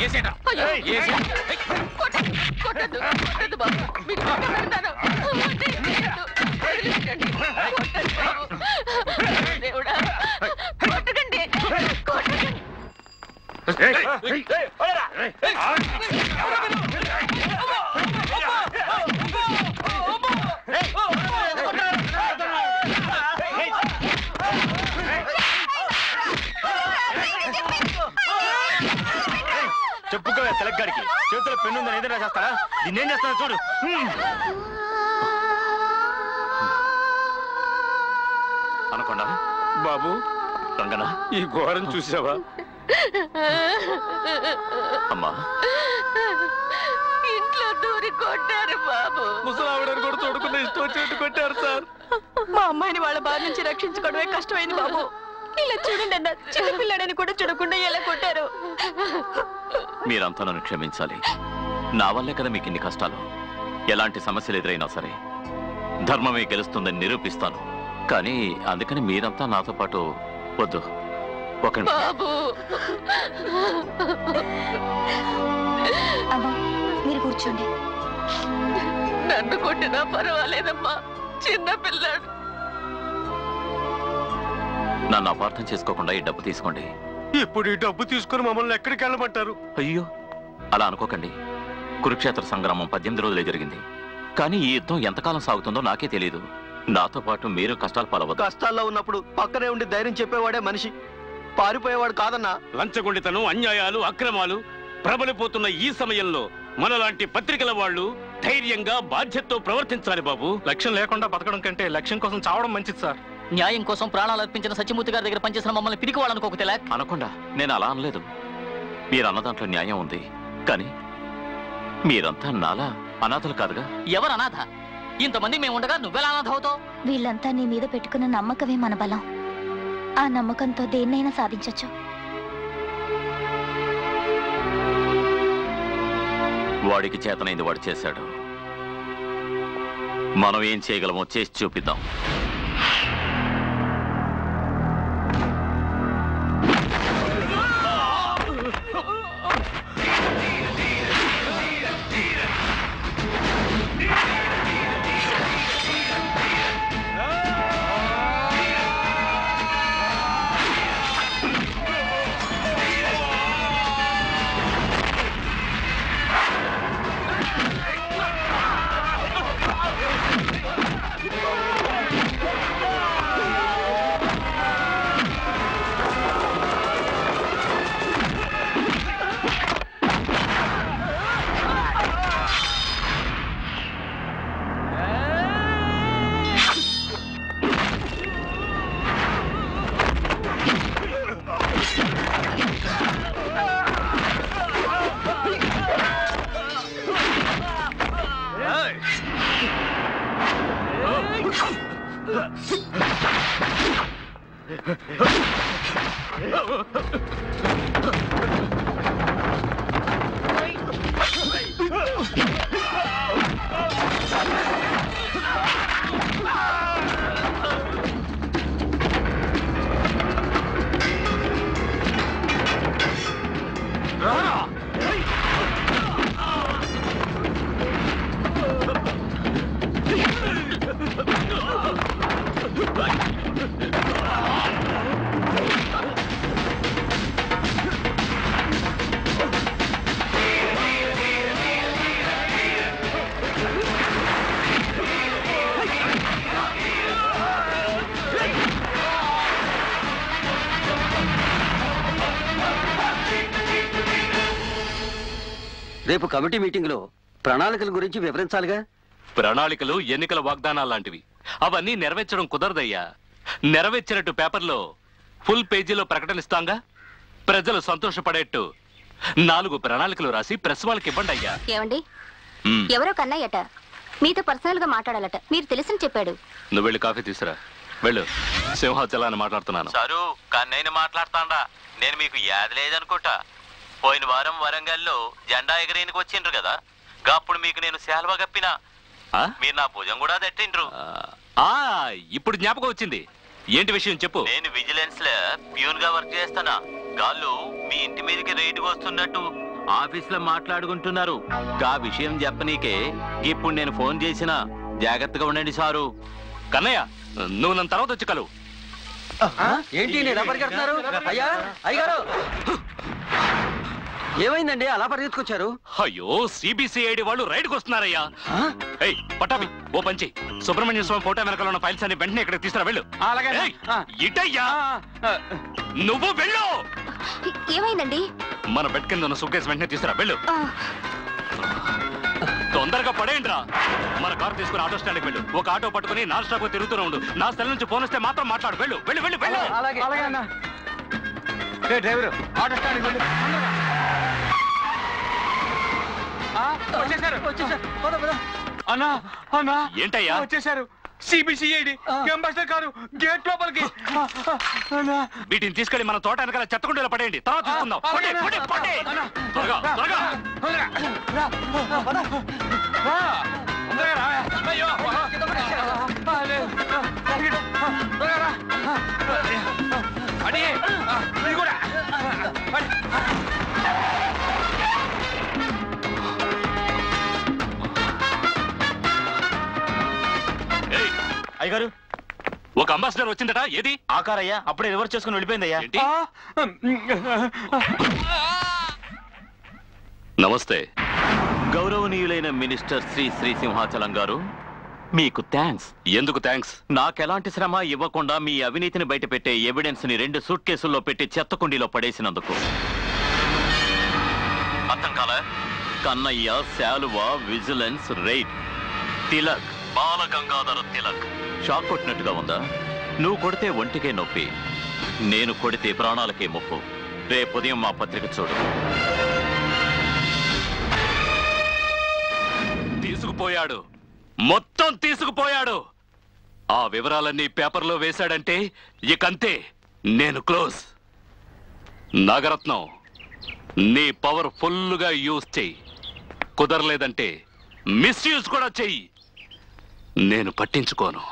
ఏసేట్రా. అయ్యో. ఏసే. కొట్టద్దు, కొట్టద్దు, కొట్టద్దు బాబు. మీకు దండం పెడతాను. వదిలేయద్దు, వదిలేయండి. కొట్టద్దు. దేవుడా, కొట్టకండి, కొట్టకండి. చెప్పుకోవే తెలగ్గాడికి చేతిలో పెన్ను ఉందని ఏదైనా చేస్తాడా దీన్నేం చేస్తాడో చూడు హ్మ్. అనకుండా బాబు రంగనా ఈ ఘోరం చూసావా అమ్మా ఇంట్లో దూరి కొట్టారు బాబు ముసలావిడని కూడా చూడకుండా ఇష్టం వచ్చినట్టు కొట్టారు సార్ మా అమ్మాయిని వాళ్ళ బాధ నుంచి రక్షించుకోవడమే కష్టమైంది బాబు ఇలా చూడండి అన్న చిన్నపిల్లాడని కూడా చూడకుండా ఎలా కొట్టారు మీరంతా నన్ను క్షమించాలి నా వల్లే కదా మీకు ఇన్ని కష్టాలు ఎలాంటి సమస్యలు ఎదురైనా సరే ధర్మమే గెలుస్తుందని నిరూపిస్తాను కానీ అందుకని మీరంతా నాతో పాటు వద్దు ఒక నిమిషం. బాబు అమ్మా మీరు కూర్చోండి నన్ను కొట్టినా పర్వాలేదమ్మా చిన్న పిల్లాడు నన్ను అపార్థం చేసుకోకుండా ఈ డబ్బు తీసుకోండి ఇప్పుడు ఈ డబ్బు తీసుకుని మమ్మల్ని ఎక్కడికి వెళ్ళమంటారు అయ్యో అలా అనుకోకండి కురుక్షేత్ర సంగ్రామం పద్దెనిమిది రోజులే జరిగింది కానీ ఈ యుద్ధం ఎంతకాలం సాగుతుందో నాకే తెలియదు నాతో పాటు మీరు కష్టాలు పాలవద్దు కష్టాల్లో ఉన్నప్పుడు పక్కనే ఉండి ధైర్యం చెప్పేవాడే మనిషి పారిపోయేవాడు కాదన్నా లంచగొండితనం అన్యాయాలు అక్రమాలు ప్రబలిపోతున్న ఈ సమయంలో మనలాంటి పత్రికల వాళ్ళు ధైర్యంగా బాధ్యతతో ప్రవర్తించాలి బాబు లక్ష్యం లేకుండా బతకడం కంటే లక్ష్యం కోసం చావడం మంచిది సార్ న్యాయం కోసం ప్రాణాలు అర్పించిన సత్యమూర్తి గారి దగ్గర పనిచేసిన మమ్మల్ని పిరికి వాళ్ళనుకోక తెలాక్ అనకుండా నేను అలా అనలేదు మీరు అన్న దాంట్లో న్యాయం ఉంది కానీ మీరంతా నాలా అనాథలు కాదుగా ఎవరు అనాథ ఇంతమంది మేము ఉండగా నువ్వెలా అనాథ అవుతావు వీళ్ళంతా నీ మీద పెట్టుకున్న నమ్మకమే మన బలం ఆ నమ్మకంతో దేన్నైనా సాధించొచ్చు వాడికి చేతనైంది వాడు చేశాడు మనం ఏం చేయగలమో చేసి చూపిద్దాం రేపు కమిటీ మీటింగ్ లో ప్రణాళికల గురించి వివరించాలిగా ప్రణాళికలు ఎన్నికల వాగ్దానాలు లాంటివి అవన్నీ నెరవేర్చడం కుదరదయ్యా నెరవేర్చినట్టు పేపర్లో ఫుల్ పేజీలో ప్రకటన ఇస్తాంగా ప్రజలు సంతోషపడేట్టు నాలుగు ప్రణాళికలు రాసి ప్రెస్ వాళ్ళకి ఇవ్వండి అయ్యా ఏమండి ఉమ్, ఎవరో కన్నయ్యట మీతో పర్సనల్ గా మాట్లాడాలట మీరు తెలిసిన చెప్పాడు నువ్వు వెళ్ళి కాఫీ తీసురా వెళ్ళు సింహాచలాన్ని మాట్లాడుతున్నాను సారు కన్నయ్యని మాట్లాడతాండా నేను మీకు యాది లేదనుకుంటా పోయిన వారం వరంగల్లో జెండా ఎగరేనికి వచ్చిండ్రు కదా అప్పుడు మీకు నేను శాల్వా కప్పినా మీరు నా భుజం కూడా తట్టిండ్రు ఇప్పుడు జ్ఞాపకం వచ్చింది ఏంటి విషయం చెప్పు నేను విజిలెన్స్ లో ప్యూన్ గా వర్క్ చేస్తానా గాళ్ళు మీ ఇంటి మీదకి రైడ్కి వస్తున్నట్టు ఆఫీస్ లో మాట్లాడుకుంటున్నారు గా విషయం చెప్పనీకే ఇప్పుడు నేను ఫోన్ చేసిన జాగ్రత్తగా ఉండండి సారు కన్నయ్య నువ్వు నన్ను తర్వాత వచ్చి కలువు ఏంటి నేను ఎలా పరిగెడుతున్నారు అయ్యా అయ్యగారు ఏమైందండి అలా పరిగెత్తుకొచ్చారు అయ్యో సిబిసిఐడి వాళ్ళు రైడ్కి వస్తున్నారయ్యా ఏయ్ పట్టాపి ఓ పంచి సుబ్రహ్మణ్య స్వామి ఫోటో వెనకాల ఉన్న ఫైల్స్ అన్ని వెంటనే ఇక్కడికి తీసుకురా వెళ్ళు ఏయ్, ఇటయ్యా నువ్వు వెళ్ళు ఏమైందండి మన బెడ్ కింద ఉన్న సుకేస్ వెంటనే తీసుకురా వెళ్ళు ఆ, తొందరగా పడేయండిరా మన కారు తీసుకుని ఆటో స్టాండ్కి వెళ్ళు ఒక ఆటో పట్టుకుని నాన్ స్టాప్ తిరుగుతూనే ఉండు నా సెల్ నుంచి ఫోన్ వస్తే మాత్రం మాట్లాడు వెళ్ళు వెళ్ళు వెళ్ళు వెళ్ళు అలాగే అలాగే అన్న డ్రైవర్ ఆటో స్టాండ్కి వెళ్ళు వచ్చేసారు వచ్చేసారు పద పద అన్నా అన్నా ఏంటయ్యా వచ్చేసారు సిబిసిఐడి అంబాసిడర్ కారు గేట్ లోపలికి అన్నా వీటిని తీసుకెళ్లి మన తోట వెనకాల చెత్తకుండీలో పడేయండి తర్వాత చూసుకుందాం పడే, పడే, పడే. త్వరగా త్వరగా అయ్యో అడి ఇది కూడా ఏయ్, అయ్యగారు ఒక అంబాసిడర్ వచ్చిందట ఏది ఆకారయ్యా అప్పుడే రివర్స్ చేసుకుని వెళ్ళిపోయిందయ్యా ఏంటి నమస్తే గౌరవనీయులైన మినిస్టర్ శ్రీ శ్రీ సింహాచలం గారు మీకు థ్యాంక్స్ ఎందుకు థ్యాంక్స్ నాకెలాంటి శ్రమ ఇవ్వకుండా మీ అవినీతిని బయటపెట్టే ఎవిడెన్స్ ని రెండు సూట్ కేసుల్లో పెట్టి చెత్త కుండీలో పడేసినందుకు అర్థం కాల కన్నయ్య శాలువ vigilance right Tilak Balagangadhara Tilak shock కొట్టినట్టుగా ఉందా నువ్వు కొడితే ఒంటికే నొప్పి నేను కొడితే ప్రాణాలకే ముప్పు రేపు ఉదయం మా పత్రిక చూడు తీసుకుపోయాడు మొత్తం తీసుకుపోయాడు ఆ వివరాలన్నీ పేపర్లో వేశాడంటే ఇకంతే నేను క్లోజ్ నాగరత్నం నీ పవర్ ఫుల్గా యూజ్ చెయ్యి కుదరలేదంటే మిస్యూజ్ కూడా చెయ్యి నేను పట్టించుకోను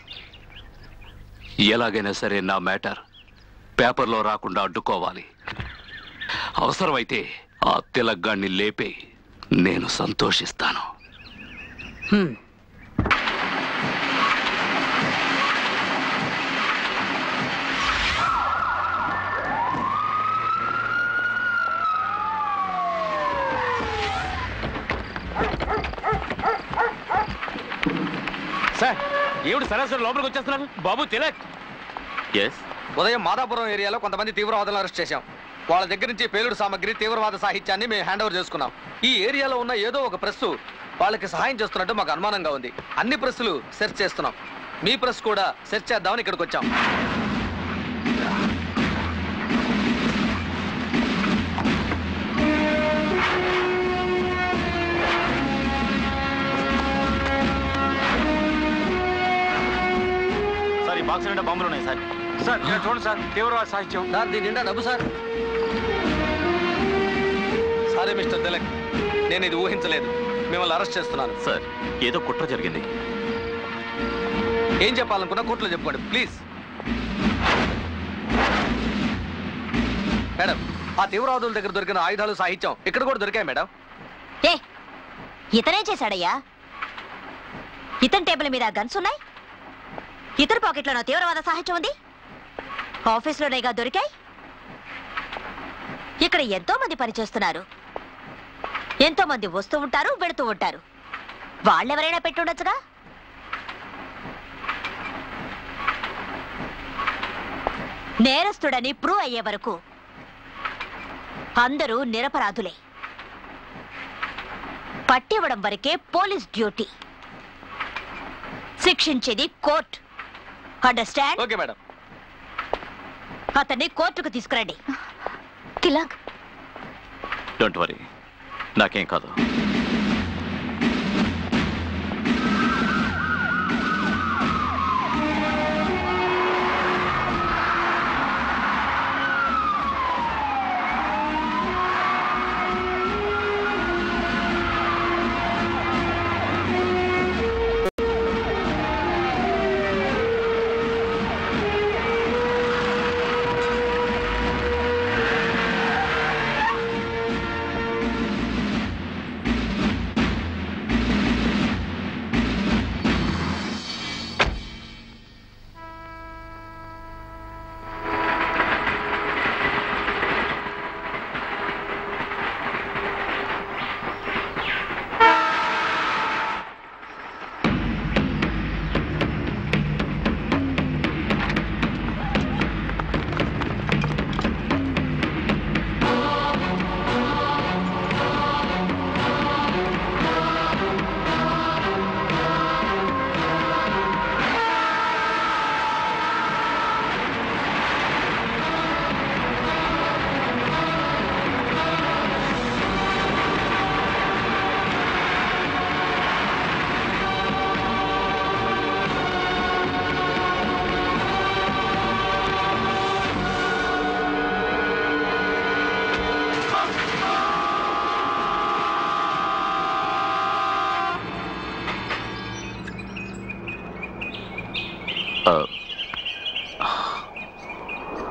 ఎలాగైనా సరే నా మ్యాటర్ పేపర్లో రాకుండా అడ్డుకోవాలి అవసరమైతే ఆ తిలగ్గాన్ని లేపే నేను సంతోషిస్తాను సార్ ఏమిటి సరాసరి లోపలికి వచ్చేస్తున్నారు బాబు తిలక్ ఎస్ ఉదయం మాదాపురం ఏరియాలో కొంతమంది తీవ్రవాదులను అరెస్ట్ చేశాం వాళ్ళ దగ్గర నుంచి పేలుడు సామగ్రి తీవ్రవాద సాహిత్యాన్ని మేము హ్యాండ్ ఓవర్ చేసుకున్నాం ఈ ఏరియాలో ఉన్న ఏదో ఒక ప్రెస్ వాళ్ళకి సహాయం చేస్తున్నట్టు మాకు అనుమానంగా ఉంది అన్ని ప్రెస్సులు సెర్చ్ చేస్తున్నాం మీ ప్రెస్ కూడా సెర్చ్ చేద్దామని ఇక్కడికి వచ్చాం సార్ ఈ బాక్స్ నిండా బాంబులు ఉన్నాయి సార్ సార్ ఇక్కడ చూడండి సార్ తీవ్రవాద సాహిత్యం సార్ దీని నిండా నవ్వు సార్ సారీ మిస్టర్ తిలక్ నేను ఇది ఊహించలేదు మిమ్మల్ని అరెస్ట్ చేస్తున్నాను సార్ ఏదో కుట్ర జరిగింది ఏం చెప్పాలనుకున్నా కోర్టులో చెప్పుకోండి ప్లీజ్ మేడం ఆ తీవ్రవాదుల దగ్గర దొరికిన ఆయుధాలు సాహిత్యం ఇక్కడ కూడా దొరికాయి మేడం ఏ ఇతనే చేశాడయ్యా ఇతని టేబుల్ మీద గన్స్ ఉన్నాయి ఇతని పాకెట్లోనో తీవ్రవాద సాహిత్యం ఉంది ఆఫీస్లోనేగా దొరికాయి ఇక్కడ ఎంతో మంది పనిచేస్తున్నారు ఎంతో మంది వస్తూ ఉంటారు వెళుతూ ఉంటారు వాళ్ళెవరైనా పెట్టుండొచ్చుగా నేరస్తుడని ప్రూవ్ అయ్యే వరకు అందరూ నిరపరాధులే పట్టివ్వడం వరకే పోలీస్ డ్యూటీ శిక్షించేది కోర్ట్ అండర్స్టాండ్ ఓకే మేడం అతన్ని కోర్టుకు తీసుకురండి తిలక్ డోంట్ వరీ నాకేం కాదు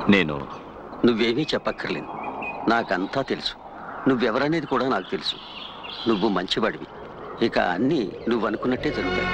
నేను నువ్వేమీ చెప్పక్కర్లేదు నాకంతా తెలుసు నువ్వెవరనేది కూడా నాకు తెలుసు నువ్వు మంచివాడివి ఇక అన్నీ నువ్వు అనుకున్నట్టే జరుగుతాయి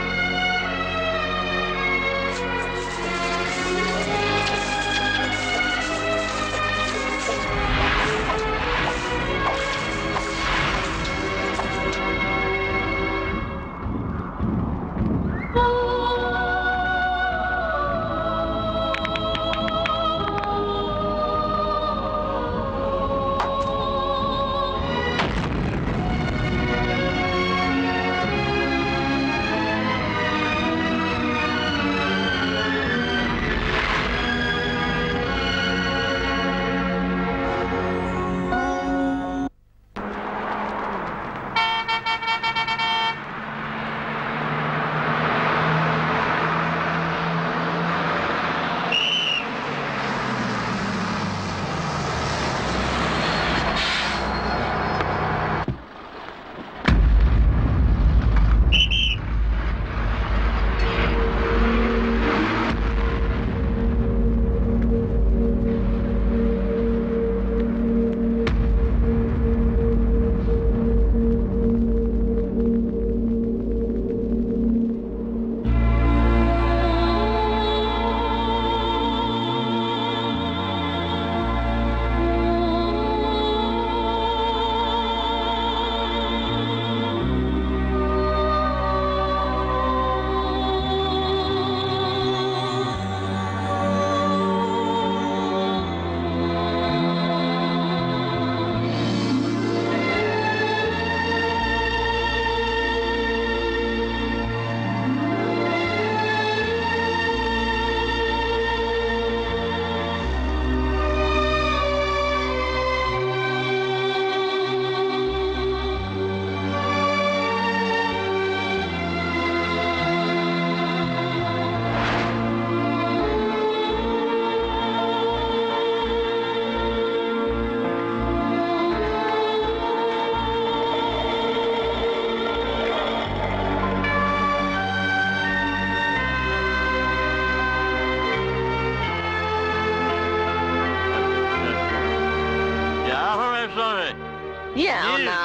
ఏమన్నా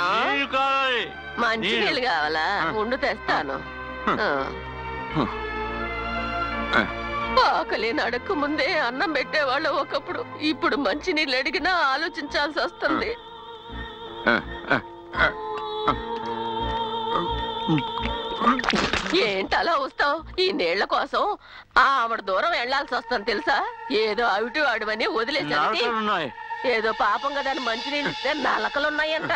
మంచి నీళ్ళు కావాలా ఉండు తెస్తాను ఆ. ఆకలి నడక ముందే అన్నం పెట్టేవాళ్ళు ఒకప్పుడు ఇప్పుడు మంచి నీళ్ళు అడిగినా ఆలోచించాల్సి వస్తుంది ఏంటి అలా వస్తావు ఈ నీళ్ల కోసం ఆవిడ దూరం వెళ్లాల్సి వస్తుంది తెలుసా ఏదో అవిటి వాడువని వదిలేసరికి ఏదో పాపం కదా అని మంచి నీళ్ళు ఇస్తే నలకలున్నాయంట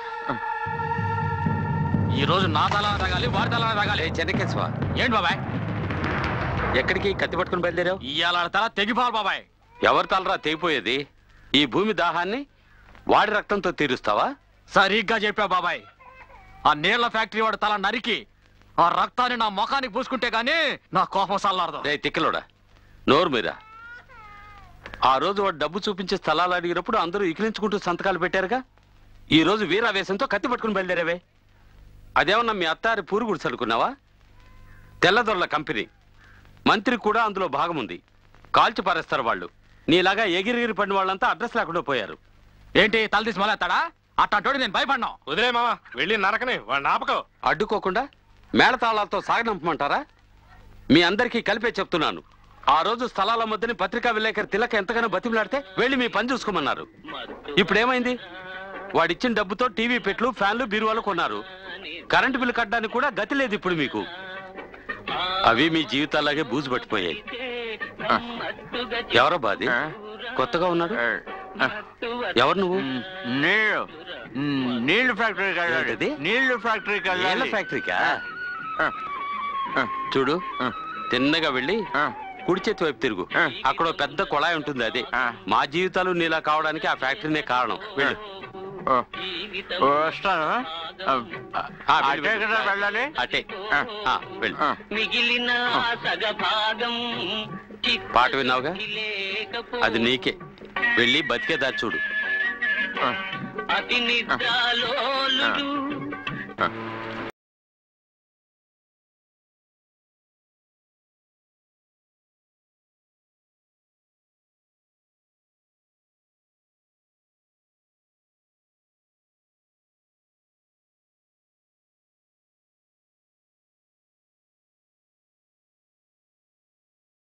ఈ రోజు నా తల తాగాలి వారి తల తాగాలి చెన్నకేశ్వా ఏంటి బాబాయ్ ఎక్కడికి కత్తి పట్టుకుని బయలుదేరావు ఇవాళ తల తెగిపోవాలి బాబాయ్ ఎవరి తలరా తెగిపోయేది ఈ భూమి దాహాన్ని వాడి రక్తంతో తీరుస్తావా సరిగ్గా చెప్పావు బాబాయ్ ఆ నీళ్ల ఫ్యాక్టరీ వాడు తల నరికి ఆ రక్తాన్ని నా ముఖానికి పూసుకుంటే గానీ నా కోపం సల్లారదు రే తిక్కలోడా నోరు మీద ఆ రోజు వాడు డబ్బు చూపించే స్థలాలు అడిగినప్పుడు అందరూ ఇకిలించుకుంటూ సంతకాలు పెట్టారుగా ఈ రోజు వీరావేశంతో కత్తి పట్టుకుని బయలుదేరావే అదేమన్నా మీ అత్తారి పూరు గుడిసెలుకున్నావా తెల్లదొరల కంపెనీ మంత్రి కూడా అందులో భాగం ఉంది కాల్చి పారేస్తారు వాళ్ళు నీలాగా ఎగిరిగిరి పడిన వాళ్ళంతా అడ్రస్ లేకుండా పోయారు ఏంటి తల తీసి మొదలెత్తాడా అట్టాంటోడి నేను భయపడినా వదిలే మామ వెళ్ళి నరకని వాడు నాపకం అడ్డుకోకుండా మేళతాళాలతో సాగనంపమంటారా మీ అందరికీ కలిపే చెప్తున్నాను ఆ రోజు స్థలాల మధ్యని పత్రికా విలేకరి తిలక ఎంతగానో బతిమలాడితే వెళ్ళి మీ పని చూసుకోమన్నారు ఇప్పుడేమైంది వాడిచ్చిన డబ్బుతో టీవీ పెట్లు ఫ్యాన్లు బీరువాలు కొన్నారు కరెంటు బిల్లు కట్టడానికి కూడా గతి లేదు ఇప్పుడు మీకు అవి మీ జీవితాలాగే బూజు పట్టిపోయాయి ఎవరో బాది కొత్తగా ఉన్నాడు ఎవరు నువ్వు నీళ్ళు నీళ్లు ఫ్యాక్టరీకి వెళ్ళాలి ఏంటిది? నీళ్లు ఫ్యాక్టరీకి నీళ్ళ వెళ్ళాలి ఫ్యాక్టరీకా ఆ. ఆ. చూడు ఆ. తిన్నగా వెళ్ళి ఆ. కుడి చేతి వైపు తిరుగు ఆ. అక్కడ ఓ పెద్ద కుళాయి ఉంటుంది అదే ఆ. మా జీవితాలు నీలా కావడానికి ఆ ఫ్యాక్టరీనే కారణం వెళ్ళు ఓ, వస్తాను ఆ, ఆ, వెళ్ళు, అటే వెళ్ళు. కదా వెళ్ళాలి అటే ఆ. ఆ, వెళ్ళు ఆ. మిగిలిన సగభాగం పాట విన్నావుగా అది నీకే వెళ్ళి బతికేదా చూడు అతి నిద్రాలోలుడు